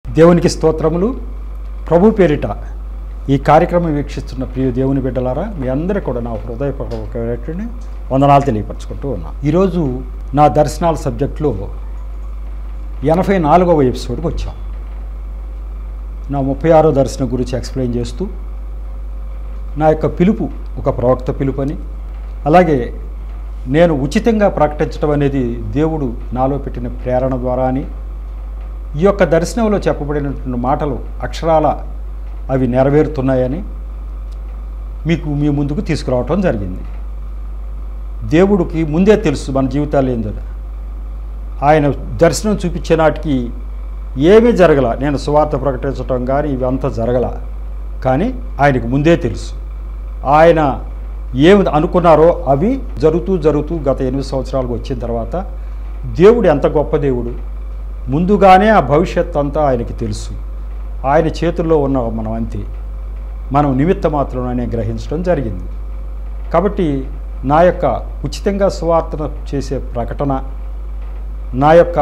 దేవునికి స్తోత్రములు ప్రభు పేరిట ఈ కార్యక్రమం వీక్షిస్తున్న ప్రియ దేవుని బిడ్డలారా మీ అందరికీ కూడా నా హృదయపూర్వకమైనటువంటి వందనాలు తెలియపరచుకుంటూ ఉన్నా ఈరోజు నా దర్శనాల సబ్జెక్టులో ఎనభై నాలుగవ ఎపిసోడ్కి వచ్చాం నా ముప్పై ఆరో దర్శనం గురించి ఎక్స్ప్లెయిన్ చేస్తూ నా యొక్క పిలుపు ఒక ప్రవక్త పిలుపు అని అలాగే నేను ఉచితంగా ప్రకటించడం అనేది దేవుడు నాలో పెట్టిన ప్రేరణ ద్వారా అని ఈ యొక్క దర్శనంలో చెప్పబడినటువంటి మాటలు అక్షరాల అవి నెరవేరుతున్నాయని మీకు మీ ముందుకు తీసుకురావటం జరిగింది దేవుడికి ముందే తెలుసు మన జీవితాలు ఏందో ఆయన దర్శనం చూపించే నాటికి ఏమీ జరగల నేను సువార్త ప్రకటించటం కానీ ఇవంతా జరగల కానీ ఆయనకు ముందే తెలుసు ఆయన ఏమి అనుకున్నారో అవి జరుగుతూ జరుగుతూ గత ఎనిమిది సంవత్సరాలకు వచ్చిన తర్వాత దేవుడు ఎంత గొప్ప దేవుడు ముందుగానే ఆ భవిష్యత్ అంతా ఆయనకి తెలుసు ఆయన చేతుల్లో ఉన్న మనం అంతే మనం నిమిత్త మాత్రమే గ్రహించడం జరిగింది కాబట్టి నా యొక్క ఉచితంగా సువార్తన చేసే ప్రకటన నా యొక్క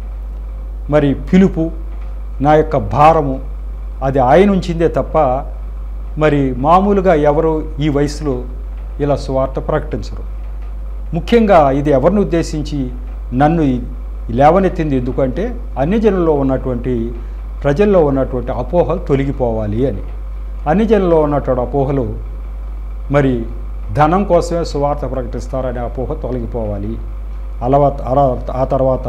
మరి పిలుపు నా యొక్క భారము అది ఆయన ఉంచిందే తప్ప మరి మామూలుగా ఎవరు ఈ వయసులో ఇలా సువార్త ప్రకటించరు ముఖ్యంగా ఇది ఎవరిని ఉద్దేశించి నన్ను ఈ- లేవనెత్తింది ఎందుకంటే అన్ని జనుల్లో ఉన్నటువంటి ప్రజల్లో ఉన్నటువంటి అపోహలు తొలగిపోవాలి అని అన్ని జనుల్లో ఉన్నటువంటి అపోహలు మరి ధనం కోసమే సువార్త ప్రకటిస్తారనే అపోహ తొలగిపోవాలి అలవా అలా ఆ తర్వాత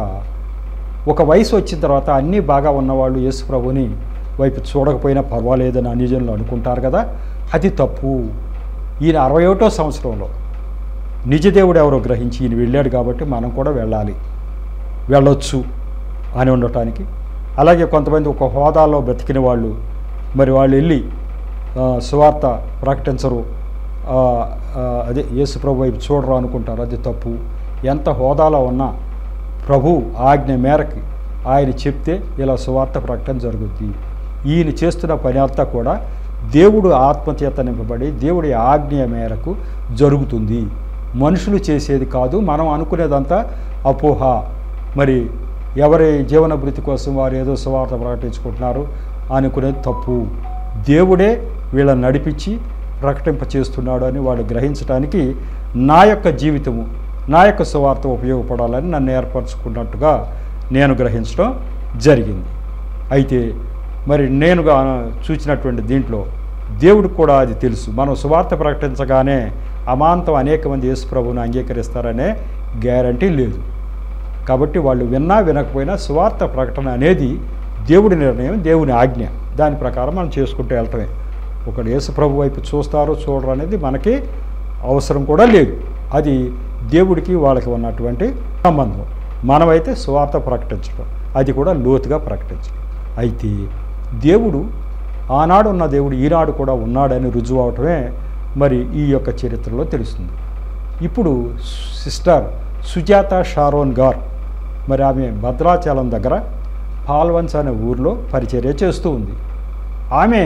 ఒక వయసు వచ్చిన తర్వాత అన్నీ బాగా ఉన్నవాళ్ళు యేసు ప్రభుని వైపు చూడకపోయినా పర్వాలేదని అన్ని జనులు అనుకుంటారు కదా అది తప్పు ఈయన అరవై ఒకటో సంవత్సరంలో నిజదేవుడు ఎవరో గ్రహించి ఈయన వెళ్ళాడు కాబట్టి మనం కూడా వెళ్ళాలి వెళ్ళొచ్చు అని ఉండటానికి అలాగే కొంతమంది ఒక హోదాలో బ్రతికిన వాళ్ళు మరి వాళ్ళు వెళ్ళి ఆ, సువార్త ప్రకటించరు ఆ, ఆ, అదే యేసు ప్రభు వైపు చూడరు అనుకుంటారు అది తప్పు ఎంత హోదాలో ఉన్నా ప్రభు ఆజ్ఞ మేరకు ఆయన చెప్తే ఇలా సువార్త ప్రకటన జరుగుద్ది ఈయన చేస్తున్న పని అంతా కూడా దేవుడు ఆత్మచేత నింపబడి దేవుడి ఆజ్ఞ మేరకు జరుగుతుంది మనుషులు చేసేది కాదు మనం అనుకునేదంతా అపోహ మరి ఎవరి జీవన భృతి కోసం వారు ఏదో సువార్త ప్రకటించుకుంటున్నారు అనుకునేది తప్పు దేవుడే వీళ్ళని నడిపించి ప్రకటింప చేస్తున్నాడు అని వాడు గ్రహించడానికి నా యొక్క జీవితము నా యొక్క సువార్త ఉపయోగపడాలని నన్ను ఏర్పరచుకున్నట్టుగా నేను గ్రహించడం జరిగింది అయితే మరి నేనుగా చూసినటువంటి దీంట్లో దేవుడికి కూడా అది తెలుసు మనం సువార్త ప్రకటించగానే అమాంతం అనేక మంది యేసు ప్రభువుని అంగీకరిస్తారనే గ్యారంటీ లేదు కాబట్టి వాళ్ళు విన్నా వినకపోయినా సువార్త ప్రకటన అనేది దేవుడి నిర్ణయం దేవుని ఆజ్ఞ దాని ప్రకారం మనం చేసుకుంటూ వెళ్తామే ఒకడు యేసు ప్రభు వైపు చూస్తారో చూడరు అనేది మనకి అవసరం కూడా లేదు అది దేవుడికి వాళ్ళకి ఉన్నటువంటి సంబంధం మనమైతే సువార్త ప్రకటించడం అది కూడా లోతుగా ప్రకటించడం అయితే దేవుడు ఆనాడు ఉన్న దేవుడు ఈనాడు కూడా ఉన్నాడని రుజువు అవటమే మరి ఈ యొక్క చరిత్రలో తెలుస్తుంది ఇప్పుడు సిస్టర్ సుజాత షారోన్ గార్ మరి ఆమె భద్రాచలం దగ్గర పాల్వన్స్ అనే ఊర్లో పరిచర్య చేస్తూ ఉంది ఆమె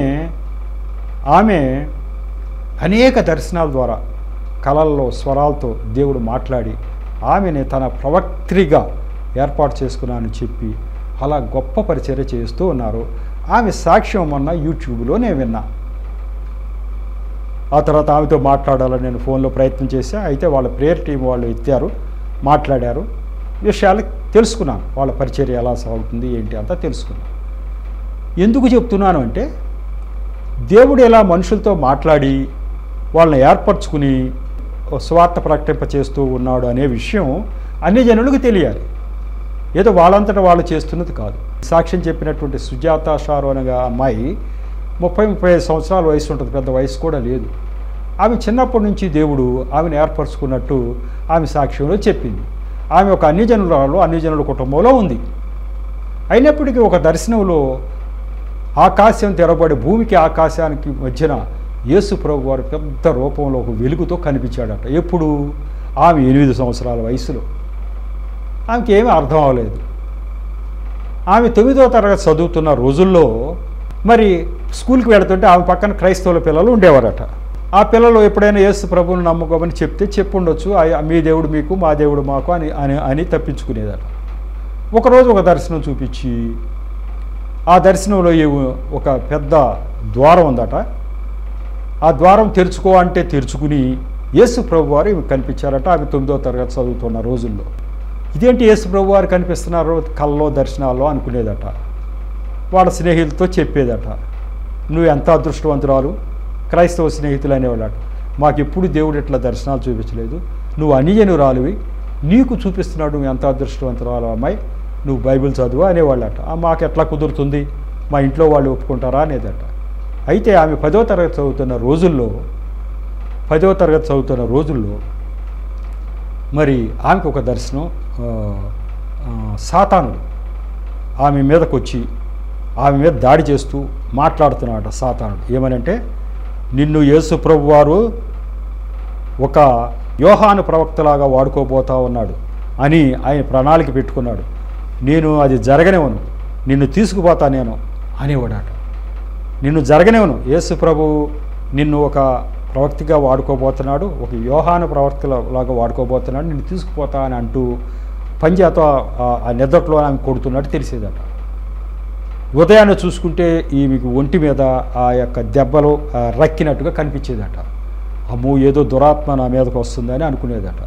ఆమె అనేక దర్శనాల ద్వారా కళల్లో స్వరాలతో దేవుడు మాట్లాడి ఆమెని తన ప్రవక్త్రిగా ఏర్పాటు చేసుకున్నానని చెప్పి అలా గొప్ప పరిచర్య చేస్తూ ఉన్నారు ఆమె సాక్ష్యం మొన్న యూట్యూబ్లో నేను విన్నా ఆ తర్వాత ఆమెతో మాట్లాడాలని నేను ఫోన్లో ప్రయత్నం చేశా అయితే వాళ్ళ ప్రేయర్ టీం వాళ్ళు ఎత్తారు మాట్లాడారు విషయాలు తెలుసుకున్నాను వాళ్ళ పరిచర్య ఎలా సాగుతుంది ఏంటి అంతా తెలుసుకున్నాను ఎందుకు చెప్తున్నాను అంటే దేవుడు ఎలా మనుషులతో మాట్లాడి వాళ్ళని ఏర్పరచుకుని స్వార్థ ప్రకటింప చేస్తూ ఉన్నాడు అనే విషయం అన్ని జనులకు తెలియాలి ఏదో వాళ్ళంతటా వాళ్ళు చేస్తున్నది కాదు సాక్ష్యం చెప్పినటువంటి సుజాత షారు అనే అమ్మాయి ముప్పై ముప్పై ఐదు సంవత్సరాల వయసు ఉంటుంది పెద్ద వయసు కూడా లేదు ఆమె చిన్నప్పటి నుంచి దేవుడు ఆమెను ఏర్పరచుకున్నట్టు ఆమె సాక్ష్యంలో చెప్పింది ఆమె ఒక అన్ని జనులలో అన్ని జనుల కుటుంబంలో ఉంది అయినప్పటికీ ఒక దర్శనంలో ఆకాశం తెరబడి భూమికి ఆకాశానికి మధ్యన యేసు ప్రభు వారి పెద్ద రూపంలో ఒక వెలుగుతో కనిపించాడట ఎప్పుడు ఆమె ఎనిమిది సంవత్సరాల వయసులో ఆమెకి ఏమీ అర్థం అవ్వలేదు ఆమె తొమ్మిదో తరగతి చదువుతున్న రోజుల్లో మరి స్కూల్కి వెళుతుంటే ఆమె పక్కన క్రైస్తవుల పిల్లలు ఉండేవారట ఆ పిల్లలు ఎప్పుడైనా యేసు ప్రభువుని నమ్ముకోమని చెప్తే చెప్పుండొచ్చు "ఆ- మీ దేవుడు మీకు మా దేవుడు మాకు అని అని అని తప్పించుకునేదట ఒకరోజు ఒక దర్శనం చూపించి ఆ దర్శనంలో ఏ- ఒక పెద్ద ద్వారం ఉందట ఆ ద్వారం తెరుచుకో అంటే తెరుచుకుని యేసు ప్రభు వారు ఈమె కనిపించారట ఆమె తొమ్మిదో తరగతి చదువుతున్న రోజుల్లో ఇదేంటి యేసు ప్రభు వారు కనిపిస్తున్నారు కల్లో దర్శనాల్లో అనుకునేదట వాళ్ళ స్నేహితులతో చెప్పేదట నువ్వు ఎంత అదృష్టవంతురాలు క్రైస్తవ స్నేహితులు అనేవాళ్ళట మాకు ఎప్పుడు దేవుడు ఇట్లా దర్శనాలు చూపించలేదు నువ్వు అనియనురాలివి నీకు చూపిస్తున్నాడు నువ్వు ఎంత అదృష్టవంతురాలు అమ్మాయి నువ్వు బైబిల్ చదువు అనేవాళ్ళట "ఆ, మాకు ఎట్లా కుదురుతుంది మా ఇంట్లో వాళ్ళు ఒప్పుకుంటారా అనేదట అయితే ఆమె పదో తరగతి చదువుతున్న రోజుల్లో పదో తరగతి చదువుతున్న రోజుల్లో మరి ఆమెకు ఒక దర్శనం ఆ, ఆ, సాతానుడు ఆమె మీదకు వచ్చి ఆమె మీద దాడి చేస్తూ మాట్లాడుతున్నాడు సాతానుడు ఏమనంటే నిన్ను యేసు ప్రభు వారు ఒక యోహాను ప్రవక్తలాగా వాడుకోబోతా ఉన్నాడు అని ఆయన ప్రణాళిక పెట్టుకున్నాడు నేను అది జరగనివ్వను నిన్ను తీసుకుపోతా నేను అనేవాడట నిన్ను జరగనివ్వను యేసు ప్రభు నిన్ను ఒక ప్రవక్తిగా వాడుకోబోతున్నాడు ఒక యోహాను ప్రవక్తలాగా వాడుకోబోతున్నాడు నిన్ను తీసుకుపోతా అని అంటూ పంజాతో ఆ- ఆ నిద్రలో ఆమె కొడుతున్నట్టు తెలిసేదట ఉదయాన్నే చూసుకుంటే ఈమెకు ఒంటి మీద ఆ యొక్క దెబ్బలు ఆ, రక్కినట్టుగా కనిపించేదట అమ్మో ఏదో దురాత్మ నా మీదకు వస్తుందని అనుకునేదట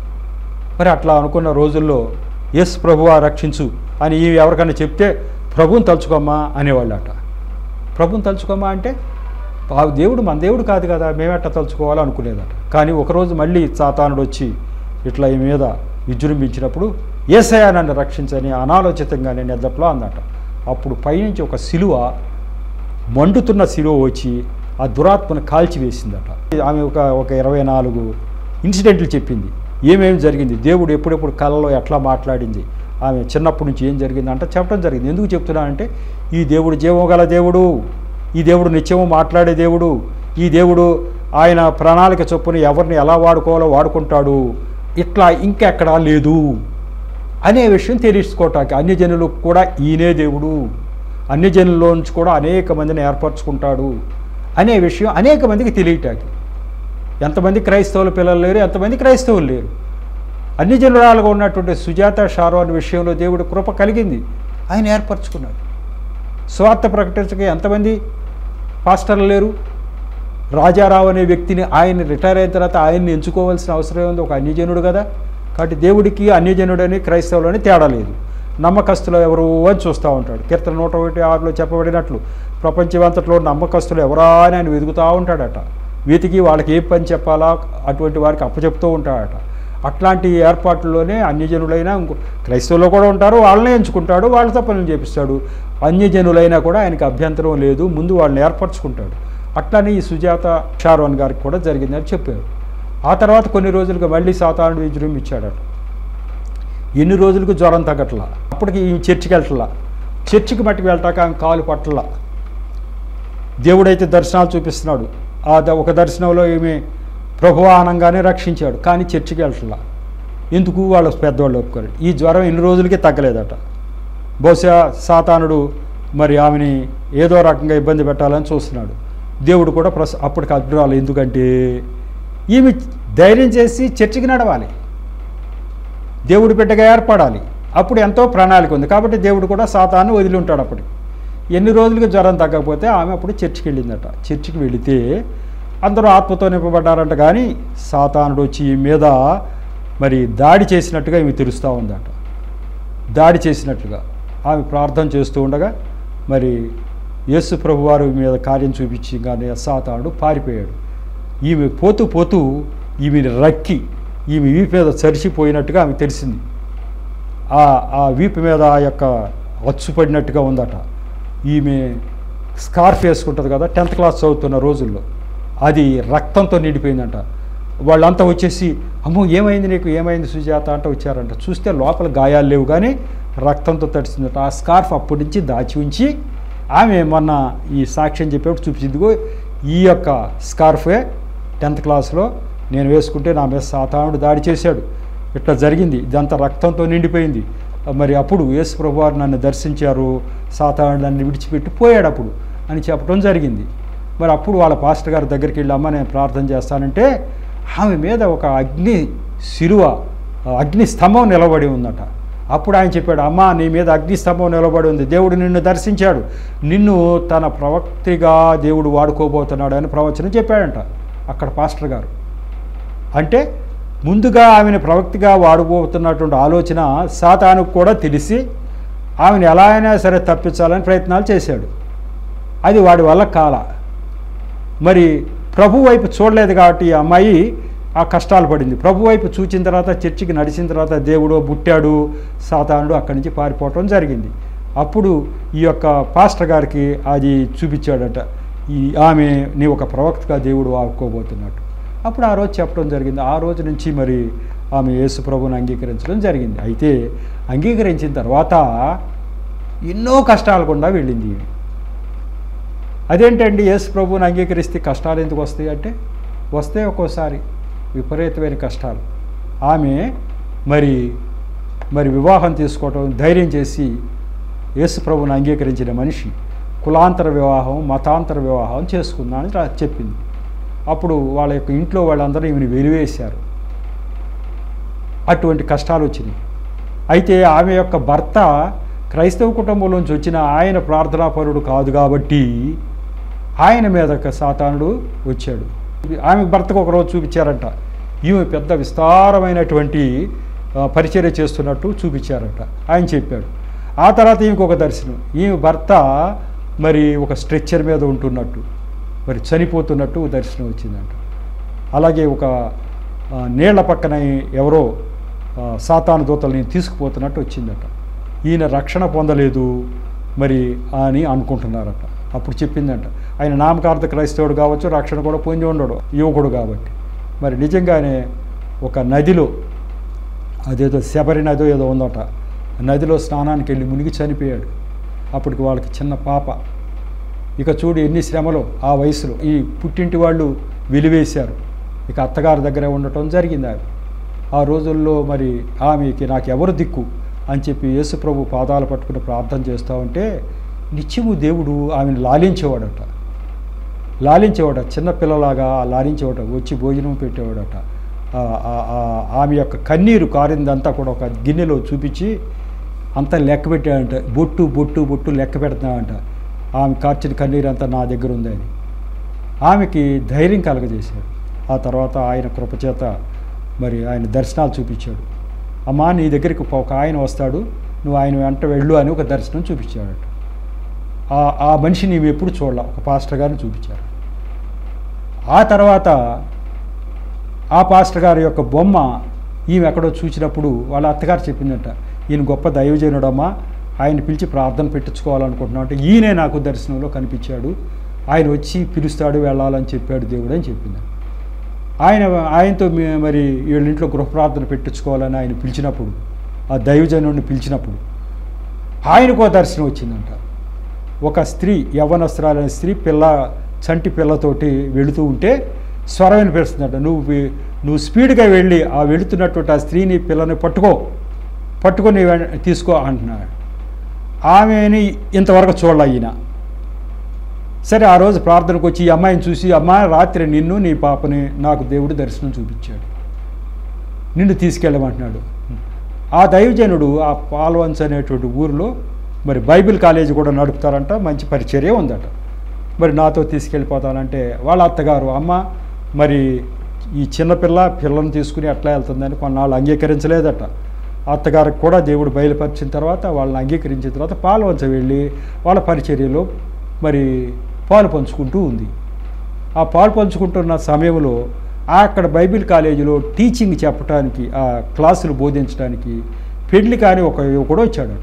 మరి అట్లా అనుకున్న రోజుల్లో ఎస్ ప్రభువా రక్షించు అని ఈ ఎవరికైనా చెప్తే ప్రభుని తలుచుకోమ్మా అనేవాళ్ళట ప్రభుని తలుచుకోమ్మా అంటే ఆ దేవుడు మన దేవుడు కాదు కదా మేమెట్లా తలుచుకోవాలో అనుకునేదట కానీ ఒకరోజు మళ్ళీ సాతానుడు వచ్చి ఇట్లా ఈ మీద విజృంభించినప్పుడు ఏసయా నన్ను రక్షించని అనాలోచితంగానే నిద్రలో అందట అప్పుడు పైనుంచి ఒక సిలువ మండుతున్న శిలువ వచ్చి ఆ దురాత్మను కాల్చివేసిందట ఆమె ఒక ఒక ఇరవై నాలుగు ఇన్సిడెంట్లు చెప్పింది ఏమేమి జరిగింది దేవుడు ఎప్పుడెప్పుడు కళలో ఎట్లా మాట్లాడింది ఆమె చిన్నప్పటి నుంచి ఏం జరిగింది అంటే చెప్పడం జరిగింది ఎందుకు చెప్తున్నానంటే ఈ దేవుడు జీవం గల దేవుడు ఈ దేవుడు నిత్యము మాట్లాడే దేవుడు ఈ దేవుడు ఆయన ప్రణాళిక చొప్పున ఎవరిని ఎలా వాడుకోవాలో వాడుకుంటాడు ఇట్లా ఇంకెక్కడా లేదు అనే విషయం తెలుసుకోవటానికి అన్య జనులకు కూడా ఈయనే దేవుడు అన్య జనుల్లో నుంచి కూడా అనేక మందిని ఏర్పరచుకుంటాడు అనే విషయం అనేక మందికి తెలియటానికి ఎంతమంది క్రైస్తవుల పిల్లలు లేరు ఎంతమంది క్రైస్తవులు లేరు అన్ని జనురాలుగా ఉన్నటువంటి సుజాత షారోన్ విషయంలో దేవుడి కృప కలిగింది ఆయన ఏర్పరచుకున్నాడు స్వార్థ ప్రకటించక ఎంతమంది పాస్టర్లు లేరు రాజారావు అనే వ్యక్తిని ఆయన రిటైర్ అయిన తర్వాత ఆయన్ని ఎంచుకోవాల్సిన అవసరం ఉంది ఒక అన్యజనుడు కదా కాబట్టి దేవుడికి అన్యజనుడని క్రైస్తవులని తేడా లేదు నమ్మకస్తులు ఎవరు అని చూస్తూ ఉంటాడు కీర్తన నూట ఒకటి ఆరులో చెప్పబడినట్లు ప్రపంచమంతట్లో నమ్మకస్తులు ఎవరా అని ఆయన వెతుకుతూ ఉంటాడట వెతికి వాళ్ళకి ఏ పని చెప్పాలా అటువంటి వారికి అప్పచెప్తూ ఉంటాడట అట్లాంటి ఏర్పాట్లలోనే అన్యజనులైనా ఇంకో క్రైస్తవులు కూడా ఉంటారు వాళ్ళనే ఎంచుకుంటాడు వాళ్ళతో పనులు చేపిస్తాడు అన్యజనులైనా కూడా ఆయనకి అభ్యంతరం లేదు ముందు వాళ్ళని ఏర్పరచుకుంటాడు అట్లానే ఈ సుజాత షారోన్ గారికి కూడా జరిగిందని చెప్పారు ఆ తర్వాత కొన్ని రోజులుగా మళ్ళీ సాతానుడు విజృంభించాడట ఎన్ని రోజులకు జ్వరం తగ్గట్లా అప్పటికి ఈ చర్చికి వెళ్ళట్లా చర్చికి మట్టుకు వెళ్ళటాక ఆమె కాలు పట్టలా దేవుడైతే దర్శనాలు చూపిస్తున్నాడు ఆ ద- ఒక దర్శనంలో ఏమి ప్రభువానంగానే రక్షించాడు కానీ చర్చికి వెళ్ళట్లా ఎందుకు వాళ్ళు పెద్దవాళ్ళు ఒప్పుకోరు ఈ జ్వరం ఎన్ని రోజులకే తగ్గలేదట బహుశా సాతానుడు మరి ఆమెని ఏదో రకంగా ఇబ్బంది పెట్టాలని చూస్తున్నాడు దేవుడు కూడా ప్రస్ అప్పటికి అడ్డురాలు ఎందుకంటే ఈమె ధైర్యం చేసి చర్చికి నడవాలి దేవుడి బిడ్డగా ఏర్పడాలి అప్పుడు ఎంతో ప్రణాళిక ఉంది కాబట్టి దేవుడు కూడా సాతాన్ని వదిలి ఉంటాడు అప్పటికి ఎన్ని రోజులకి జ్వరం తగ్గకపోతే ఆమె అప్పుడు చర్చికి వెళ్ళిందట చర్చికి వెళితే అందరూ ఆత్మతో నింపబడ్డారంట కానీ సాతానుడు వచ్చి ఈ మీద మరి దాడి చేసినట్టుగా ఈమె తెలుస్తూ ఉందట దాడి చేసినట్లుగా ఆమె ప్రార్థన చేస్తూ ఉండగా మరి యేసు ప్రభు వారి మీద కార్యం చూపించి కానీ సాతానుడు పారిపోయాడు ఈమె పోతూ పోతూ ఈమెని రక్కి ఈమె వీపు మీద చరిచిపోయినట్టుగా ఆమె తెలిసింది ఆ ఆ వీపు మీద ఆ యొక్క అచ్చు పడినట్టుగా ఉందట ఈమె స్కార్ఫ్ వేసుకుంటుంది కదా టెన్త్ క్లాస్ చదువుతున్న రోజుల్లో అది రక్తంతో నిండిపోయిందంట వాళ్ళంతా వచ్చేసి అమ్మో ఏమైంది నీకు ఏమైంది సుజాత అంటే వచ్చారంట చూస్తే లోపల గాయాలు లేవు కానీ రక్తంతో తడిసిందట ఆ స్కార్ఫ్ అప్పటి నుంచి దాచి ఉంచి ఆమె మొన్న ఈ సాక్ష్యం చెప్పేప్పుడు చూపించిందిగో ఈ యొక్క స్కార్ఫే టెన్త్ క్లాస్లో నేను వేసుకుంటే నా మీద సాతానుడు దాడి చేశాడు ఇట్లా జరిగింది ఇదంతా రక్తంతో నిండిపోయింది మరి అప్పుడు యేసు ప్రభు వారు నన్ను దర్శించారు సాతానుడు నన్ను విడిచిపెట్టి పోయాడు అప్పుడు అని చెప్పడం జరిగింది మరి అప్పుడు వాళ్ళ పాస్టర్ గారి దగ్గరికి వెళ్ళి అమ్మ నేను ప్రార్థన చేస్తానంటే ఆమె మీద ఒక అగ్ని శిలువ ఆ అగ్ని స్తంభం నిలబడి ఉందట అప్పుడు ఆయన చెప్పాడు అమ్మా నీ మీద అగ్నిస్తంభం నిలబడి ఉంది దేవుడు నిన్ను దర్శించాడు నిన్ను తన ప్రవక్తిగా దేవుడు వాడుకోబోతున్నాడు అని ప్రవచనం చెప్పాడంట అక్కడ పాస్టర్ గారు అంటే ముందుగా ఆమెను ప్రవక్తిగా వాడబోతున్నటువంటి ఆలోచన సాతానుకు కూడా తెలిసి ఆమెను ఎలా అయినా సరే తప్పించాలని ప్రయత్నాలు చేశాడు అది వాడి వల్ల కాల మరి ప్రభు వైపు చూడలేదు కాబట్టి ఈ అమ్మాయి ఆ కష్టాలు పడింది ప్రభు వైపు చూచిన తర్వాత చర్చికి నడిచిన తర్వాత దేవుడు బుట్టాడు సాతానుడు అక్కడి నుంచి పారిపోవటం జరిగింది అప్పుడు ఈ యొక్క పాస్టర్ గారికి అది చూపించాడట ఈ ఆమె నీ ఒక ప్రవక్తగా దేవుడు వాడుకోబోతున్నట్టు అప్పుడు ఆ రోజు చెప్పడం జరిగింది ఆ రోజు నుంచి మరి ఆమె యేసు ప్రభుని అంగీకరించడం జరిగింది అయితే అంగీకరించిన తర్వాత ఎన్నో కష్టాలు గుండా వెళ్ళింది ఈమె అదేంటండి యేసు ప్రభువుని అంగీకరిస్తే కష్టాలు ఎందుకు వస్తాయి అంటే వస్తే ఒక్కోసారి విపరీతమైన కష్టాలు ఆమె మరి మరి వివాహం తీసుకోవటం ధైర్యం చేసి యేసు ప్రభువుని అంగీకరించిన మనిషి కులాంతర వివాహం మతాంతర వివాహం చేసుకుందా అని రా- చెప్పింది అప్పుడు వాళ్ళ యొక్క ఇంట్లో వాళ్ళందరూ ఈమెను వెలివేశారు అటువంటి కష్టాలు వచ్చినాయి అయితే ఆమె యొక్క భర్త క్రైస్తవ కుటుంబంలోంచి వచ్చిన ఆయన ప్రార్థనాపరుడు కాదు కాబట్టి ఆయన మీద ఒక సాతానుడు వచ్చాడు ఆమె భర్తకు ఒకరోజు చూపించారంట ఈమె పెద్ద విస్తారమైనటువంటి ఆ, పరిచర్య చేస్తున్నట్టు చూపించారంట ఆయన చెప్పాడు ఆ తర్వాత ఈమెకు ఒక దర్శనం ఈమె భర్త మరి ఒక స్ట్రెచ్చర్ మీద ఉంటున్నట్టు మరి చనిపోతున్నట్టు దర్శనం వచ్చిందంట అలాగే ఒక ఆ, నీళ్ల పక్కన ఎవరో ఆ, సాతాను దూతల్ని తీసుకుపోతున్నట్టు వచ్చిందట ఈయన రక్షణ పొందలేదు మరి అని అనుకుంటున్నారట అప్పుడు చెప్పిందంట ఆయన నామకార్థ క్రైస్తవుడు కావచ్చు రక్షణ కూడా పొంది ఉండడు యువకుడు కాబట్టి మరి నిజంగానే ఒక నదిలో అదేదో శబరి నదో ఏదో ఉందట ఆ నదిలో స్నానానికి వెళ్ళి మునిగి చనిపోయాడు అప్పటికి వాళ్ళకి చిన్న పాప ఇక చూడు ఎన్ని శ్రమలు ఆ వయసులో ఈ పుట్టింటి వాళ్ళు వెలివేశారు ఇక అత్తగారి దగ్గరే ఉండటం జరిగింది ఆమె ఆ రోజుల్లో మరి ఆమెకి నాకు ఎవరు దిక్కు అని చెప్పి యేసుప్రభు పాదాలు పట్టుకుని ప్రార్థన చేస్తూ ఉంటే నిత్యము దేవుడు ఆమెను లాలించేవాడట లాలించేవాడ చిన్న పిల్లలాగా లాలించేవాడ వచ్చి భోజనం పెట్టేవాడట ఆ- ఆ- ఆ- ఆమె యొక్క కన్నీరు కారిందంతా కూడా ఒక గిన్నెలో చూపించి అంతా లెక్క పెట్టాడంట బొట్టు బొట్టు బొట్టు లెక్క పెడుతున్నాడంట ఆమె కార్చిన కన్నీరు అంతా నా దగ్గర ఉంది అని ఆమెకి ధైర్యం కలగజేశాడు ఆ తర్వాత ఆయన కృపచేత మరి ఆయన దర్శనాలు చూపించాడు అమ్మా నీ దగ్గరికి ఒక ఆయన వస్తాడు నువ్వు ఆయన వెంట వెళ్ళు అని ఒక దర్శనం చూపించాడట ఆ ఆ మనిషి నీవు ఎప్పుడు చూడాల ఒక పాస్టర్ గారిని చూపించారు ఆ తర్వాత ఆ పాస్టర్ గారి యొక్క బొమ్మ ఈమె ఎక్కడో చూసినప్పుడు వాళ్ళ అత్తగారు చెప్పిందంట ఈయన గొప్ప దైవజనుడమ్మా ఆయన పిలిచి ప్రార్థన పెట్టించుకోవాలనుకుంటున్నా అంటే ఈయనే నాకు దర్శనంలో కనిపించాడు ఆయన వచ్చి పిలుస్తాడు వెళ్ళాలని చెప్పాడు దేవుడు అని చెప్పింది ఆయన ఆయనతో మే- మరి వీళ్ళ ఇంట్లో గృహప్రార్థన పెట్టించుకోవాలని ఆయన పిలిచినప్పుడు ఆ దైవజనుడిని పిలిచినప్పుడు ఆయనకు ఓ దర్శనం వచ్చిందంట ఒక స్త్రీ యవ్వనస్త్రాలైన స్త్రీ పిల్ల చంటి పిల్లతోటి వెళుతూ ఉంటే స్వరం వినిపిస్తుందంట నువ్వు వే- నువ్వు స్పీడ్గా వెళ్ళి ఆ వెళుతున్నటువంటి ఆ స్త్రీని పిల్లని పట్టుకో పట్టుకొని వె- తీసుకో అంటున్నాడు ఆమెని ఇంతవరకు చూడాల ఈయన సరే ఆ రోజు ప్రార్థనకు వచ్చి ఈ అమ్మాయిని చూసి అమ్మ రాత్రి నిన్ను నీ పాపని నాకు దేవుడు దర్శనం చూపించాడు నిన్ను తీసుకెళ్ళమంటున్నాడు ఆ దైవజనుడు ఆ పాల్వన్స్ అనేటువంటి ఊరిలో మరి బైబిల్ కాలేజీ కూడా నడుపుతారంట మంచి పరిచర్య ఉందట మరి నాతో తీసుకెళ్ళిపోతానంటే వాళ్ళ అత్తగారు అమ్మ మరి ఈ చిన్నపిల్ల పిల్లను తీసుకుని ఎట్లా వెళ్తుందని కొన్నాళ్ళు అంగీకరించలేదట అత్తగారికి కూడా దేవుడు బయలుపరిచిన తర్వాత వాళ్ళని అంగీకరించిన తర్వాత పాల్వంచ వెళ్ళి వాళ్ళ పరిచర్యలో మరి పాలు పంచుకుంటూ ఉంది ఆ పాలు పంచుకుంటున్న సమయంలో ఆ అక్కడ బైబిల్ కాలేజీలో టీచింగ్ చెప్పడానికి ఆ క్లాసులు బోధించడానికి పెళ్లి కాని ఒక యువకుడు వచ్చాడట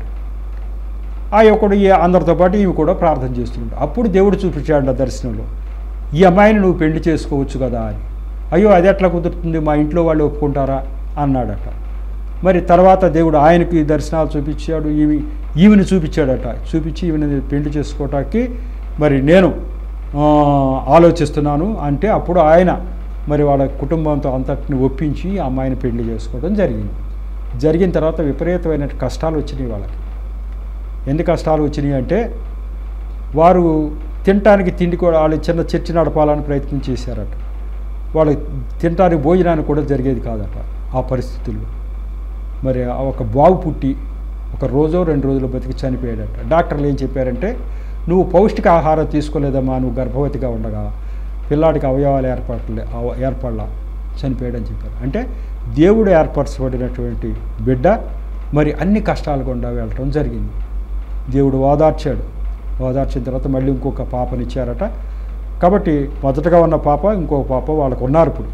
ఆ యువకుడు ఈ అందరితో పాటు ఈమె కూడా ప్రార్థన చేస్తున్నాడు అప్పుడు దేవుడు చూపించాడు ఆ దర్శనంలో ఈ అమ్మాయిని నువ్వు పెళ్లి చేసుకోవచ్చు కదా అని అయ్యో అది ఎట్లా కుదురుతుంది మా ఇంట్లో వాళ్ళు ఒప్పుకుంటారా అన్నాడట మరి తర్వాత దేవుడు ఆయనకి దర్శనాలు చూపించాడు ఈమె ఈమెను చూపించాడట చూపించి ఈమెను పెళ్లి చేసుకోవటానికి మరి నేను ఆ, ఆలోచిస్తున్నాను అంటే అప్పుడు ఆయన మరి వాళ్ళ కుటుంబంతో అంతటిని ఒప్పించి ఆ అమ్మాయిని పెళ్లి చేసుకోవడం జరిగింది జరిగిన తర్వాత విపరీతమైన కష్టాలు వచ్చినాయి వాళ్ళకి ఎన్ని కష్టాలు వచ్చినాయి అంటే వారు తినటానికి తిండి కూడా వాళ్ళు చిన్న చర్చి నడపాలని ప్రయత్నం చేశారట వాళ్ళు తినటానికి భోజనానికి కూడా జరిగేది కాదట ఆ పరిస్థితుల్లో మరి ఆ ఒక బావు పుట్టి ఒక రోజో రెండు రోజులు బతికి చనిపోయాడట డాక్టర్లు ఏం చెప్పారంటే నువ్వు పౌష్టిక ఆహారం తీసుకోలేదమ్మా నువ్వు గర్భవతిగా ఉండగా పిల్లాడికి అవయవాలు ఏర్పడలే అవ- ఏర్పడలా చనిపోయాడని చెప్పారు అంటే దేవుడు ఏర్పరచబడినటువంటి బిడ్డ మరి అన్ని కష్టాలు గుండా వెళ్ళటం జరిగింది దేవుడు ఓదార్చాడు ఓదార్చిన తర్వాత మళ్ళీ ఇంకొక పాపనిచ్చారట కాబట్టి మొదటగా ఉన్న పాప ఇంకొక పాప వాళ్ళకు ఉన్నారు ఇప్పుడు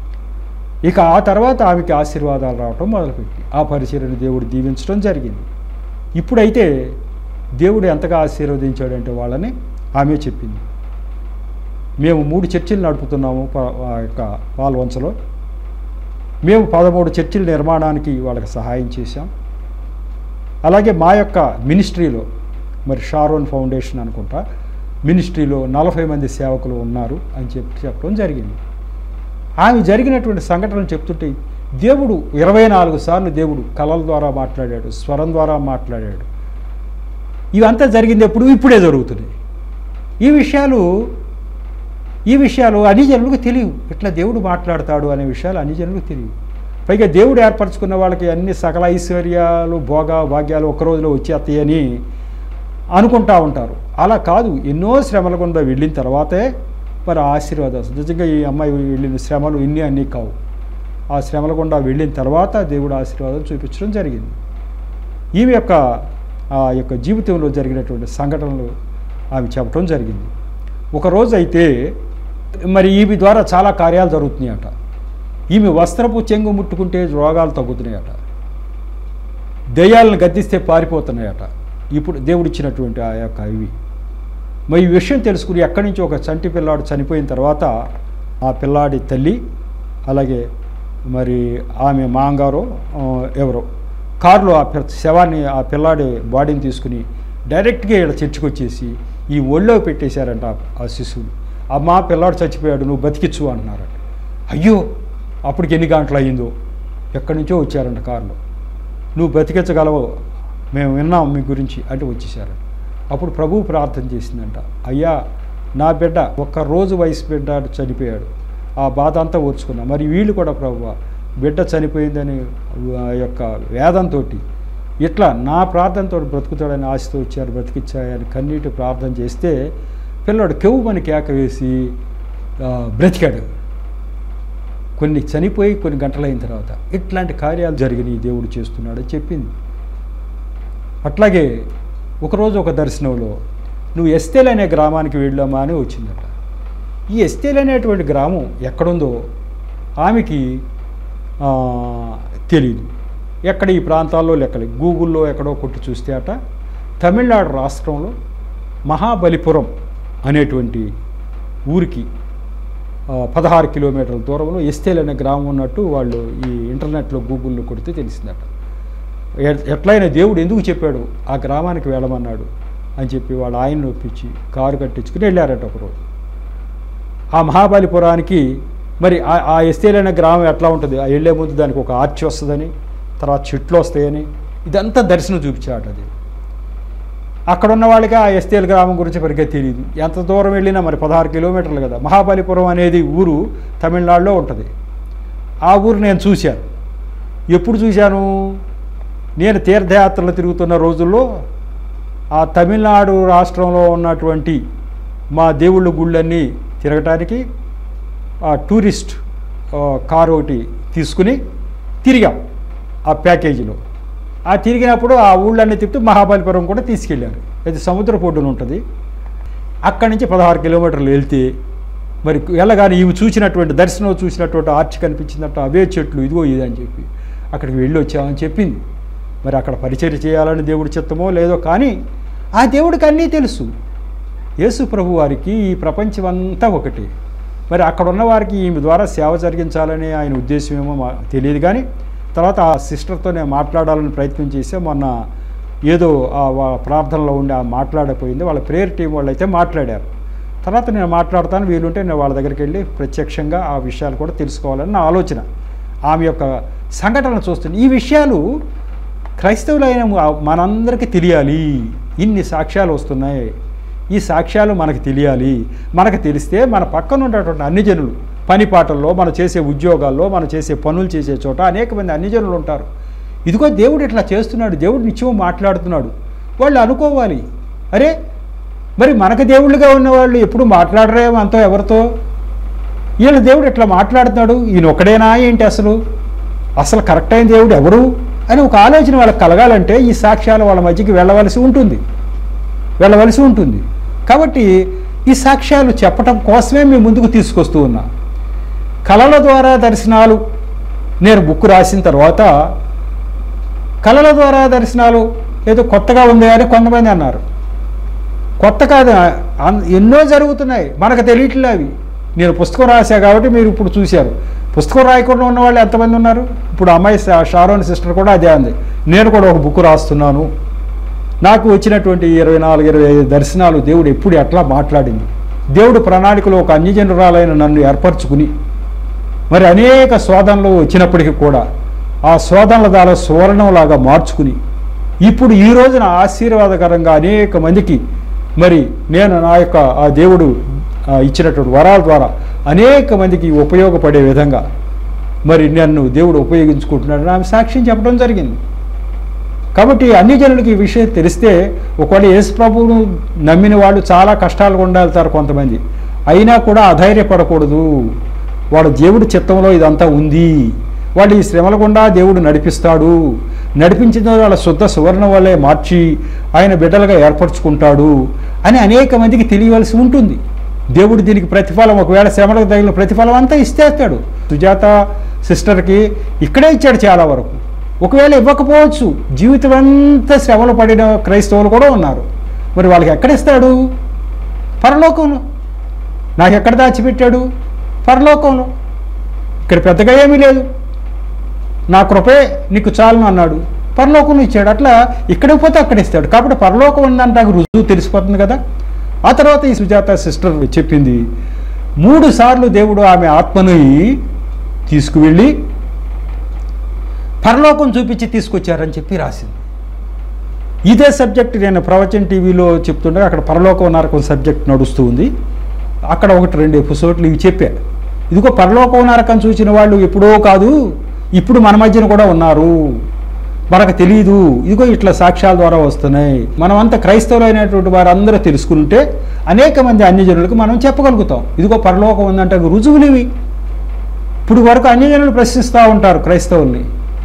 ఇక ఆ తర్వాత ఆమెకి ఆశీర్వాదాలు రావటం మొదలుపెట్టి ఆ పరిచయను దేవుడు దీవించడం జరిగింది ఇప్పుడైతే దేవుడు ఎంతగా ఆశీర్వదించాడంటే వాళ్ళని ఆమె చెప్పింది మేము మూడు చర్చిలు నడుపుతున్నాము ప- ఆ యొక్క పాల్వంచలో మేము పదమూడు చర్చిల నిర్మాణానికి వాళ్ళకి సహాయం చేశాం అలాగే మా యొక్క మినిస్ట్రీలో మరి షారోన్ ఫౌండేషన్ అనుకుంటా మినిస్ట్రీలో నలభై మంది సేవకులు ఉన్నారు అని చెప్పి చెప్పడం జరిగింది ఆమె జరిగినటువంటి సంఘటనలు చెప్తుంటే దేవుడు ఇరవై నాలుగు సార్లు దేవుడు కళల ద్వారా మాట్లాడాడు స్వరం ద్వారా మాట్లాడాడు ఇవంతా జరిగింది ఎప్పుడు ఇప్పుడే జరుగుతున్నాయి ఈ విషయాలు ఈ విషయాలు అన్ని జనులకు తెలియవు ఇట్లా దేవుడు మాట్లాడతాడు అనే విషయాలు అన్ని జనులకు తెలియవు పైగా దేవుడు ఏర్పరచుకున్న వాళ్ళకి అన్ని సకల ఐశ్వర్యాలు భోగ భాగ్యాలు ఒక్క రోజులో వచ్చేస్తాయని అనుకుంటా ఉంటారు అలా కాదు ఎన్నో శ్రమల గుండా వెళ్ళిన తర్వాతే మరి ఆ ఆశీర్వాదం వస్తుంది. నిజంగా ఈ అమ్మాయి వెళ్ళిన శ్రమలు ఇన్ని అన్నీ కావు ఆ శ్రమల గుండా వెళ్ళిన తర్వాత దేవుడు ఆశీర్వాదం చూపించడం జరిగింది ఈమె యొక్క ఆ యొక్క జీవితంలో జరిగినటువంటి సంఘటనలు ఆమె చెప్పడం జరిగింది ఒకరోజు అయితే మరి ఈమె ద్వారా చాలా కార్యాలు జరుగుతున్నాయట ఈమె వస్త్రపు చెంగు ముట్టుకుంటే రోగాలు తగ్గుతున్నాయట దయ్యాలను గద్దిస్తే పారిపోతున్నాయట ఇప్పుడు దేవుడిచ్చినటువంటి ఆ యొక్క ఇవి మరి ఈ విషయం తెలుసుకుని ఎక్కడి నుంచి ఒక చంటి పిల్లాడు చనిపోయిన తర్వాత ఆ పిల్లాడి తల్లి అలాగే మరి ఆమె మాంగారో ఆ, ఎవరో కారులో ఆ పి- శవాన్ని ఆ పిల్లాడి బాడీని తీసుకుని డైరెక్ట్గా ఇక్కడ చర్చికి వచ్చేసి ఈ ఒళ్ళో పెట్టేశారంట ఆ- ఆ శిశువుని అమ్మా పిల్లాడు చచ్చిపోయాడు నువ్వు బతికిచ్చు అంటున్నారట అయ్యో అప్పటికి ఎన్ని గంటలు అయ్యిందో ఎక్కడి నుంచో వచ్చారంట కారులో నువ్వు బ్రతికించగలవు మేము విన్నాం మీ గురించి అంటే వచ్చేసారు అప్పుడు ప్రభువు ప్రార్థన చేసిందంట అయ్యా నా బిడ్డ ఒక్క రోజు వయసు బిడ్డ చనిపోయాడు ఆ బాధ అంతా ఓర్చుకున్నా మరి వీళ్ళు కూడా ప్రభు బిడ్డ చనిపోయిందని ఆ యొక్క వేదంతో ఇట్లా నా ప్రార్థనతో బ్రతుకుతాడని ఆశతో వచ్చారు బ్రతికిచ్చాయని కన్నీటి ప్రార్థన చేస్తే పిల్లడు కెవ్వుమని కేక వేసి ఆ, బ్రతికాడు కొన్ని చనిపోయి కొన్ని గంటలైన తర్వాత ఇట్లాంటి కార్యాలు జరిగినాయి దేవుడు చేస్తున్నాడని చెప్పింది అట్లాగే ఒకరోజు ఒక దర్శనంలో నువ్వు ఎస్తేల్ అనే గ్రామానికి వెళ్ళామా అని వచ్చిందట ఈ ఎస్తేల్ అనేటువంటి గ్రామం ఎక్కడుందో ఆమెకి ఆ, తెలియదు ఎక్కడ ఈ ప్రాంతాల్లో లెక్కలేదు గూగుల్లో ఎక్కడో కొట్టి చూస్తే అట తమిళనాడు రాష్ట్రంలో మహాబలిపురం అనేటువంటి ఊరికి ఆ, పదహారు కిలోమీటర్ల దూరంలో ఎస్తేల్ అనే గ్రామం ఉన్నట్టు వాళ్ళు ఈ ఇంటర్నెట్లో గూగుల్లో కొడితే తెలిసిందట ఎ- ఎట్లయినా దేవుడు ఎందుకు చెప్పాడు ఆ గ్రామానికి వెళ్ళమన్నాడు అని చెప్పి వాళ్ళు ఆయన్ని ఒప్పించి కారు కట్టించుకుని వెళ్ళారట ఒకరోజు ఆ మహాబలిపురానికి మరి ఆ- ఆ ఎస్తేల్ అనే గ్రామం ఎట్లా ఉంటుంది ఆ వెళ్ళే ముందు దానికి ఒక ఆర్చి వస్తుందని తర్వాత చెట్లు వస్తాయని ఇదంతా దర్శనం చూపించాడు అది అక్కడ ఉన్న వాళ్ళకి ఆ ఎస్తేల్ గ్రామం గురించి పరిగా తెలియదు ఎంత దూరం వెళ్ళినా మరి పదహారు కిలోమీటర్లు కదా మహాబలిపురం అనేది ఊరు తమిళనాడులో ఉంటుంది ఆ ఊరు నేను చూశాను ఎప్పుడు చూశాను నేను తీర్థయాత్రలు తిరుగుతున్న రోజుల్లో ఆ తమిళనాడు రాష్ట్రంలో ఉన్నటువంటి మా దేవుళ్ళ గుళ్ళన్నీ తిరగటానికి ఆ టూరిస్ట్ ఆ, కారు ఒకటి తీసుకుని తిరిగాం ఆ ప్యాకేజీలో ఆ తిరిగినప్పుడు ఆ ఊళ్ళన్నీ తిప్పుతూ మహాబలిపురం కూడా తీసుకెళ్ళారు అది సముద్ర పొడ్డున ఉంటుంది అక్కడి నుంచి పదహారు కిలోమీటర్లు వెళ్తే మరి వెళ్ళగానే ఇవి చూసినటువంటి దర్శనం చూసినటువంటి ఆర్చి కనిపించినట్టు అవే చెట్లు ఇదిగో ఇది అని చెప్పి అక్కడికి వెళ్ళి వచ్చామని చెప్పింది మరి అక్కడ పరిచయం చేయాలని దేవుడి చిత్తమో లేదో కానీ ఆ దేవుడికి అన్నీ తెలుసు యేసు ప్రభు వారికి ఈ ప్రపంచం అంతా ఒకటి మరి అక్కడ ఉన్న వారికి ఈమె ద్వారా సేవ జరిగించాలని ఆయన ఉద్దేశం ఏమో మా తెలియదు కానీ తర్వాత ఆ సిస్టర్తో నేను మాట్లాడాలని ప్రయత్నం చేస్తే మొన్న ఏదో ఆ వా- ప్రార్థనలో ఉండి ఆ మాట్లాడకపోయింది వాళ్ళ ప్రేయర్ టీం వాళ్ళు అయితే మాట్లాడారు తర్వాత నేను మాట్లాడతాను వీలుంటే నేను వాళ్ళ దగ్గరికి వెళ్ళి ప్రత్యక్షంగా ఆ విషయాలు కూడా తెలుసుకోవాలని నా ఆలోచన ఆమె యొక్క సంఘటన చూస్తుంది ఈ విషయాలు క్రైస్తవులైన మనందరికీ తెలియాలి ఇన్ని సాక్ష్యాలు వస్తున్నాయి ఈ సాక్ష్యాలు మనకు తెలియాలి మనకు తెలిస్తే మన పక్కన ఉన్నటువంటి అన్ని జనులు పని పాటల్లో మనం చేసే ఉద్యోగాల్లో మనం చేసే పనులు చేసే చోట అనేక మంది అన్ని జనులు ఉంటారు ఇదిగో దేవుడు ఇట్లా చేస్తున్నాడు దేవుడు నిత్యం మాట్లాడుతున్నాడు వాళ్ళు అనుకోవాలి అరే మరి మనకు దేవుళ్ళుగా ఉన్నవాళ్ళు ఎప్పుడు మాట్లాడరే మనతో ఎవరితో వీళ్ళ దేవుడు ఇట్లా మాట్లాడుతున్నాడు ఈయన ఒక్కడేనా ఏంటి అసలు అసలు కరెక్ట్ అయిన దేవుడు ఎవరు అని ఒక ఆలోచన వాళ్ళకి కలగాలంటే ఈ సాక్ష్యాలు వాళ్ళ మధ్యకి వెళ్ళవలసి ఉంటుంది వెళ్ళవలసి ఉంటుంది కాబట్టి ఈ సాక్ష్యాలు చెప్పటం కోసమే మేము ముందుకు తీసుకొస్తూ ఉన్నా కళల ద్వారా దర్శనాలు నేను బుక్ రాసిన తర్వాత కళల ద్వారా దర్శనాలు ఏదో కొత్తగా ఉంది అని కొంతమంది అన్నారు కొత్త కాదు అన్- ఎన్నో జరుగుతున్నాయి మనకు తెలియట్లే అవి నేను పుస్తకం రాశా కాబట్టి మీరు ఇప్పుడు చూశారు పుస్తకం రాయకుండా ఉన్న వాళ్ళు ఎంతమంది ఉన్నారు ఇప్పుడు అమ్మాయి షా- షారోన్ సిస్టర్ కూడా అదే అంది నేను కూడా ఒక బుక్ రాస్తున్నాను నాకు వచ్చినటువంటి ఇరవై నాలుగు ఇరవై ఐదు దర్శనాలు దేవుడు ఎప్పుడు ఎట్లా మాట్లాడింది దేవుడు ప్రణాళికలో ఒక అన్యజనురాలైన నన్ను ఏర్పరచుకుని మరి అనేక శోధనలు వచ్చినప్పటికీ కూడా ఆ శోధనల ద్వారా సువర్ణంలాగా మార్చుకుని ఇప్పుడు ఈ రోజున ఆశీర్వాదకరంగా అనేక మందికి మరి నేను నా యొక్క ఆ దేవుడు ఆ, ఇచ్చినటువంటి వరాల ద్వారా అనేక మందికి ఉపయోగపడే విధంగా మరి నన్ను దేవుడు ఉపయోగించుకుంటున్నాడు ఆమె సాక్ష్యం చెప్పడం జరిగింది కాబట్టి అన్ని జనులకి ఈ విషయం తెలిస్తే ఒకవేళ యేసు ప్రభువును నమ్మిన వాళ్ళు చాలా కష్టాలు గుండా వెళ్తారు కొంతమంది అయినా కూడా అధైర్యపడకూడదు వాడు దేవుడి చిత్తంలో ఇదంతా ఉంది వాడు ఈ శ్రమల గుండా దేవుడు నడిపిస్తాడు నడిపించిన వాళ్ళ శుద్ధ సువర్ణ వల్లే మార్చి ఆయన బిడ్డలుగా ఏర్పరచుకుంటాడు అని అనేక మందికి తెలియవలసి ఉంటుంది దేవుడు దీనికి ప్రతిఫలం ఒకవేళ శ్రమలకు తగిలిన ప్రతిఫలం అంతా ఇస్తేస్తాడు సుజాత సిస్టర్కి ఇక్కడే ఇచ్చాడు చాలా వరకు ఒకవేళ ఇవ్వకపోవచ్చు జీవితం అంతా శ్రమలు పడిన క్రైస్తవులు కూడా ఉన్నారు మరి వాళ్ళకి ఎక్కడిస్తాడు పరలోకంలో నాకు ఎక్కడ దాచిపెట్టాడు పరలోకంలో ఇక్కడ పెద్దగా ఏమీ లేదు నా కృపే నీకు చాలను అన్నాడు పరలోకం ఇచ్చాడు అట్లా ఇక్కడికి పోతే అక్కడ ఇస్తాడు కాబట్టి పరలోకం ఉందంటే నాకు రుజువు తెలిసిపోతుంది కదా ఆ తర్వాత ఈ సుజాత సిస్టర్ చెప్పింది మూడు సార్లు దేవుడు ఆమె ఆత్మని తీసుకువెళ్ళి పరలోకం చూపించి తీసుకొచ్చారని చెప్పి రాసింది ఇదే సబ్జెక్ట్ నేను ప్రవచన్ టీవీలో చెప్తుండగా అక్కడ పరలోకం నరకం సబ్జెక్ట్ నడుస్తూ ఉంది అక్కడ ఒకటి రెండు ఎపిసోడ్లు ఇవి చెప్పా ఇదిగో పరలోకం నరకం చూసిన వాళ్ళు ఎప్పుడో కాదు ఇప్పుడు మన మధ్యన కూడా ఉన్నారు మనకు తెలియదు ఇదిగో ఇట్లా సాక్ష్యాల ద్వారా వస్తున్నాయి మనం అంతా క్రైస్తవులైనటువంటి వారందరూ తెలుసుకుంటే అనేక మంది అన్యజనులకు మనం చెప్పగలుగుతాం ఇదిగో పరలోకం ఉందంటే రుజువులు ఇవి ఇప్పుడు వరకు అన్యజనులు ప్రశ్నిస్తూ ఉంటారు క్రైస్తవుల్ని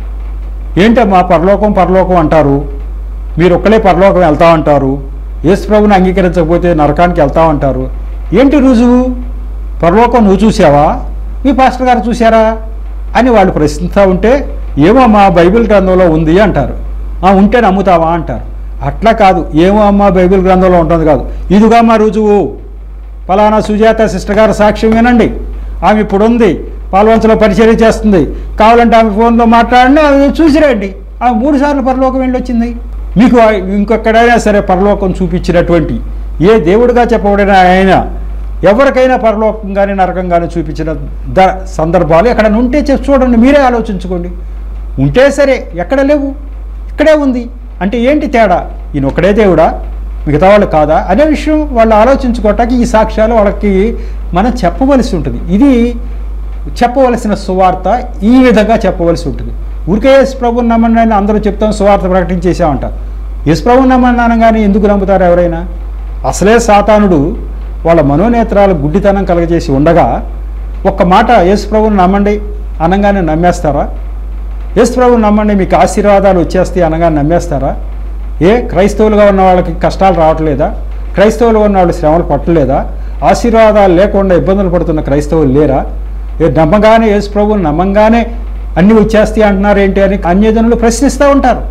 ఏంటమ్మా పరలోకం పరలోకం అంటారు మీరు ఒక్కలే పరలోకం వెళ్తా అంటారు యేసు ప్రభుని అంగీకరించకపోతే నరకానికి వెళ్తా అంటారు ఏంటి రుజువు పరలోకం నువ్వు చూసావా మీ పాస్టర్ గారు చూసారా అని వాళ్ళు ప్రశ్నిస్తూ ఉంటే ఏమో మా బైబిల్ గ్రంథంలో ఉంది అంటారు "ఆ, ఉంటే నమ్ముతావా అంటారు అట్లా కాదు ఏమో అమ్మా బైబిల్ గ్రంథంలో ఉంటుంది కాదు ఇదిగా మా రుజువు ఫలానా సుజాత సిస్టర్ గారు సాక్ష్యం వినండి ఆమె ఇప్పుడు ఉంది పాల్వంచలో పరిచర్య చేస్తుంది కావాలంటే ఆమె ఫోన్లో మాట్లాడండి ఆమె చూసిరండి ఆమె మూడు సార్లు పరలోకం వెళ్ళి వచ్చింది మీకు ఆ- ఇంకొక్కడైనా సరే పరలోకం చూపించినటువంటి ఏ దేవుడిగా చెప్పబడిన ఆయన ఎవరికైనా పరలోకం కానీ నరకం కానీ చూపించిన ద సందర్భాలు ఎక్కడ ఉంటే చెప్ చూడండి మీరే ఆలోచించుకోండి ఉంటే సరే ఎక్కడ లేవు ఇక్కడే ఉంది అంటే ఏంటి తేడా ఈయన ఒక్కడే దేవుడా మిగతా వాళ్ళు కాదా అనే విషయం వాళ్ళు ఆలోచించుకోవటానికి ఈ సాక్ష్యాలు వాళ్ళకి మనం చెప్పవలసి ఉంటుంది ఇది చెప్పవలసిన సువార్త ఈ విధంగా చెప్పవలసి ఉంటుంది ఊరికే యేసు ప్రభుని నమ్మండి అని అందరూ చెప్తాం సువార్త ప్రకటించేసామంట యేసు ప్రభుని నమ్మని అనగానే ఎందుకు నమ్ముతారు ఎవరైనా అసలే సాతానుడు వాళ్ళ మనోనేత్రాలు గుడ్డితనం కలగజేసి ఉండగా ఒక్క మాట యేసు ప్రభుని నమ్మండి అనగానే నమ్మేస్తారా యేసు ప్రభుని నమ్మండి మీకు ఆశీర్వాదాలు వచ్చేస్తాయి అనగానే నమ్మేస్తారా ఏ క్రైస్తవులుగా ఉన్న వాళ్ళకి కష్టాలు రావట్లేదా క్రైస్తవులుగా ఉన్న వాళ్ళు శ్రమలు పట్టలేదా ఆశీర్వాదాలు లేకుండా ఇబ్బందులు పడుతున్న క్రైస్తవులు లేరా ఏ నమ్మగానే యేసు ప్రభువుని నమ్మంగానే అన్నీ వచ్చేస్తాయి అంటున్నారు ఏంటి అని అన్యజనులు ప్రశ్నిస్తూ ఉంటారు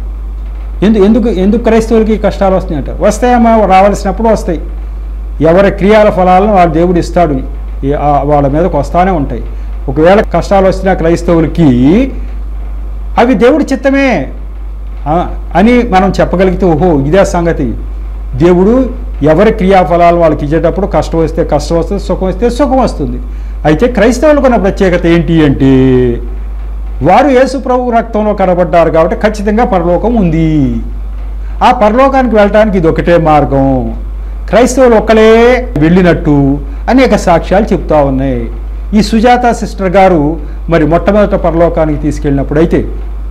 ఎందుకు ఎందుకు ఎందుకు క్రైస్తవులకి ఈ కష్టాలు వస్తున్నాయి అంటారు వస్తాయమ్మా రావాల్సినప్పుడు వస్తాయి ఎవరి క్రియాల ఫలాలను వాళ్ళ దేవుడు ఇస్తాడు ఈ- ఆ వాళ్ళ మీదకి వస్తానే ఉంటాయి ఒకవేళ కష్టాలు వచ్చిన క్రైస్తవులకి అవి దేవుడి చిత్తమే ఆ, అని మనం చెప్పగలిగితే ఓహో ఇదే సంగతి దేవుడు ఎవరి క్రియాఫలాలు వాళ్ళకి ఇచ్చేటప్పుడు కష్టం వస్తే కష్టం వస్తుంది సుఖం వస్తే సుఖం వస్తుంది అయితే క్రైస్తవులకు ఉన్న ప్రత్యేకత ఏంటి అంటే వారు యేసు ప్రభు రక్తంలో కనబడ్డారు కాబట్టి ఖచ్చితంగా పరలోకం ఉంది ఆ పరలోకానికి వెళ్ళటానికి ఇది ఒకటే మార్గం క్రైస్తవులు ఒక్కలే వెళ్ళినట్టు అనేక సాక్ష్యాలు చెప్తా ఉన్నాయి ఈ సుజాత సిస్టర్ గారు మరి మొట్టమొదట పరలోకానికి తీసుకెళ్ళినప్పుడు అయితే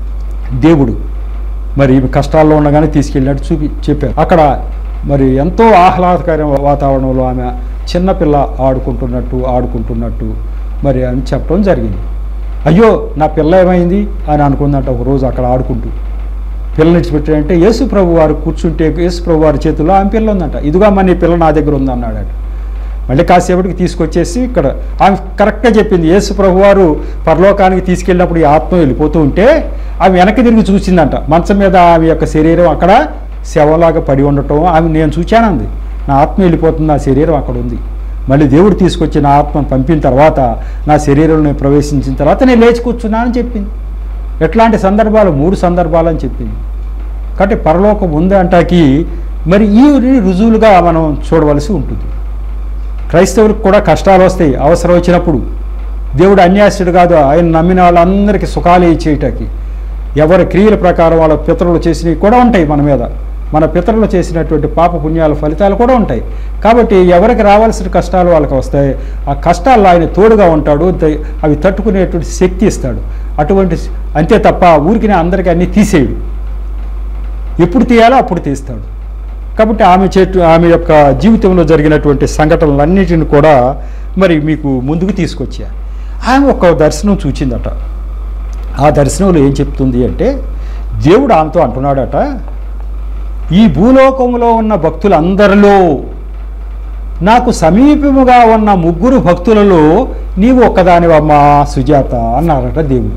దేవుడు మరి ఈమె కష్టాల్లో ఉండగానే తీసుకెళ్ళినట్టు చూపి చెప్పారు అక్కడ మరి ఎంతో ఆహ్లాదకర వాతావరణంలో ఆమె చిన్నపిల్ల ఆడుకుంటున్నట్టు ఆడుకుంటున్నట్టు మరి అని చెప్పడం జరిగింది అయ్యో నా పిల్ల ఏమైంది అని అనుకుందంట ఒక రోజు అక్కడ ఆడుకుంటూ పిల్లని విడిచిపెట్టాడంటే యేసు ప్రభు వారు కూర్చుంటే యేసు ప్రభు వారి చేతిలో ఆమె పిల్ల ఉందంట ఇదిగో అమ్మ నీ పిల్ల నా దగ్గర ఉంది అన్నాడట మళ్ళీ కాసేపటికి తీసుకొచ్చేసి ఇక్కడ ఆమె కరెక్ట్గా చెప్పింది యేసు ప్రభు వారు పరలోకానికి తీసుకెళ్ళినప్పుడు ఈ ఆత్మ వెళ్ళిపోతూ ఉంటే ఆమె వెనక్కి తిరిగి చూసిందంట మంచం మీద ఆమె యొక్క శరీరం అక్కడ శవలాగా పడి ఉండటం ఆమె నేను చూచానంది నా ఆత్మ వెళ్ళిపోతుంది నా శరీరం అక్కడ ఉంది మళ్ళీ దేవుడు తీసుకొచ్చి నా ఆత్మను పంపిన తర్వాత నా శరీరంలో ప్రవేశించిన తర్వాత నేను లేచి కూర్చున్నానని చెప్పింది ఎట్లాంటి సందర్భాలు మూడు సందర్భాలు అని చెప్పింది కాబట్టి పరలోకం ఉంది అంటాకి మరి ఈ రుజువులుగా మనం చూడవలసి ఉంటుంది క్రైస్తవులకు కూడా కష్టాలు వస్తాయి అవసరం వచ్చినప్పుడు దేవుడు అన్యాసుడు కాదు ఆయన నమ్మిన వాళ్ళందరికీ సుఖాలు ఇచ్చేయటానికి ఎవరి క్రియల ప్రకారం వాళ్ళ పితరులు చేసినవి కూడా ఉంటాయి మన మీద మన పితరులు చేసినటువంటి పాప పుణ్యాల ఫలితాలు కూడా ఉంటాయి కాబట్టి ఎవరికి రావాల్సిన కష్టాలు వాళ్ళకి వస్తాయి ఆ కష్టాల్లో ఆయన తోడుగా ఉంటాడు ద- అవి తట్టుకునేటువంటి శక్తి ఇస్తాడు అటువంటి అంతే తప్ప ఊరికి అందరికీ అన్నీ తీసేయడు ఎప్పుడు తీయాలో అప్పుడు తీస్తాడు కాబట్టి ఆమె చేటు ఆమె యొక్క జీవితంలో జరిగినటువంటి సంఘటనలన్నిటిని కూడా మరి మీకు ముందుకు తీసుకొచ్చా ఆమె ఒక దర్శనం చూచిందట ఆ దర్శనంలో ఏం చెప్తుంది అంటే దేవుడు ఆమెతో అంటున్నాడట ఈ భూలోకంలో ఉన్న భక్తులందరిలో నాకు సమీపముగా ఉన్న ముగ్గురు భక్తులలో నీవు ఒక్కదానివమ్మా సుజాత అన్నారట దేవుడు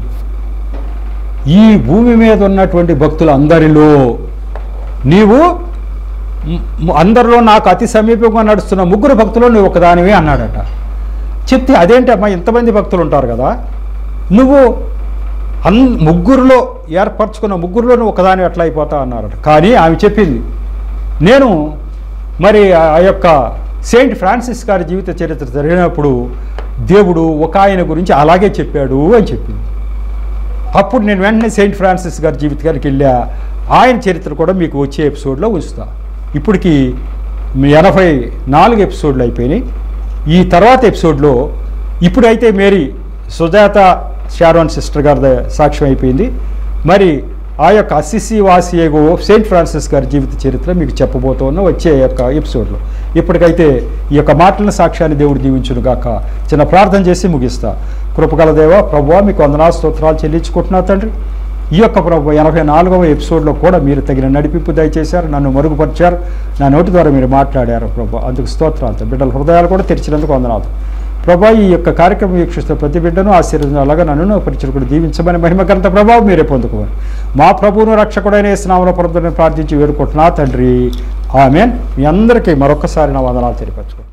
ఈ భూమి మీద ఉన్నటువంటి భక్తులందరిలో నీవు మ్- మ్- అందరిలో నాకు అతి సమీపంగా నడుస్తున్న ముగ్గురు భక్తులు నువ్వు ఒకదానివే అన్నాడట చెప్తే అదేంటి అమ్మా ఇంతమంది భక్తులు ఉంటారు కదా నువ్వు అన్ ముగ్గురులో ఏర్పరచుకున్న ముగ్గురులో నువ్వు ఒకదాని ఎట్లా అయిపోతావు అన్నారట కానీ ఆమె చెప్పింది నేను మరి ఆ ఆ యొక్క సెయింట్ ఫ్రాన్సిస్ గారి జీవిత చరిత్ర జరిగినప్పుడు దేవుడు ఒక ఆయన గురించి అలాగే చెప్పాడు అని చెప్పింది అప్పుడు నేను వెంటనే సెయింట్ ఫ్రాన్సిస్ గారి జీవిత గారికి వెళ్ళా ఆయన చరిత్ర కూడా మీకు వచ్చే ఎపిసోడ్లో ఉంచుతా ఇప్పటికి మీ ఎనభై నాలుగు ఎపిసోడ్లు అయిపోయినాయి ఈ తర్వాత ఎపిసోడ్లో ఇప్పుడైతే మేరీ సుజాత షారోన్ సిస్టర్ గారి సాక్ష్యం అయిపోయింది మరి ఆ యొక్క అసిసి వాసియేగో సెయింట్ ఫ్రాన్సిస్ గారి జీవిత చరిత్ర మీకు చెప్పబోతున్న వచ్చే యొక్క ఎపిసోడ్లో ఇప్పటికైతే ఈ యొక్క మాటల సాక్ష్యాన్ని దేవుడు దీవించును గాక చిన్న ప్రార్థన చేసి ముగిస్తా కృపగల దేవ ప్రభువా మీకు వందనా స్తోత్రాలు చెల్లించుకుంటున్నా తండ్రి ఈ యొక్క ప్రభు ఎనభై నాలుగవ ఎపిసోడ్లో కూడా మీరు తగిన నడిపింపు దయచేశారు నన్ను మరుగుపరిచారు నా నోటి ద్వారా మీరు మాట్లాడారు ప్రభు అందుకు స్తోత్రాలు బిడ్డల హృదయాలు కూడా తెరిచినందుకు వందనాలు ప్రభా ఈ యొక్క కార్యక్రమం వీక్షిస్తున్న ప్రతి బిడ్డను ఆశీర్వదించాలగా నన్ను పరిచయకుడు దీవించమని మహిమకరంత ప్రభావం మీరే పొందుకోవాలి మా ప్రభువును రక్షకుడైన స్నామల పొందని ప్రార్థించి వేడుకుంటున్నా తండ్రి ఆమెన్ మీ అందరికీ మరొకసారి నా వందనాలు తెలియపరచుకుంటున్నాను